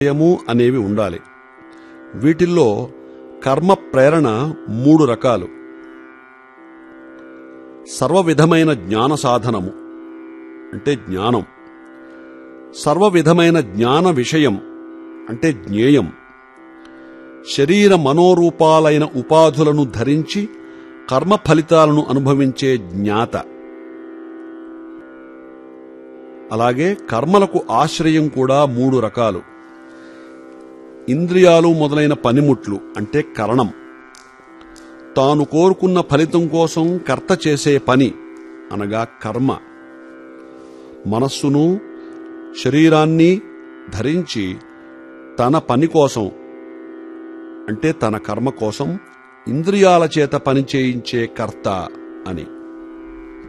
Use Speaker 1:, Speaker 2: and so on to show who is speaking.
Speaker 1: భయము అనేవి ఉండాలి వీటిల్లో కర్మ ప్రేరణ మూడు రకాలు సర్వ విధమైన జ్ఞాన సాధనము అంటే జ్ఞానం సర్వ విధమైన జ్ఞాన విషయం అంటే జ్ఞేయం శరీర మనోరూపాలైన ఉపాధులను ధరించి కర్మ ఫలితాలను అనుభవించే జ్ఞాత అలాగే కర్మలకు ఆశ్రయం కూడా మూడు రకాలు ఇంద్రియాలు మొదలైన పనిముట్లు అంటే కరణం తాను కోరుకున్న ఫలితం కోసం కర్త చేసే పని అనగా కర్మ మనస్సును శరీరాన్ని ధరించి తన పని కోసం అంటే తన కర్మ కోసం ఇంద్రియాల చేత పని చేయించే కర్త అని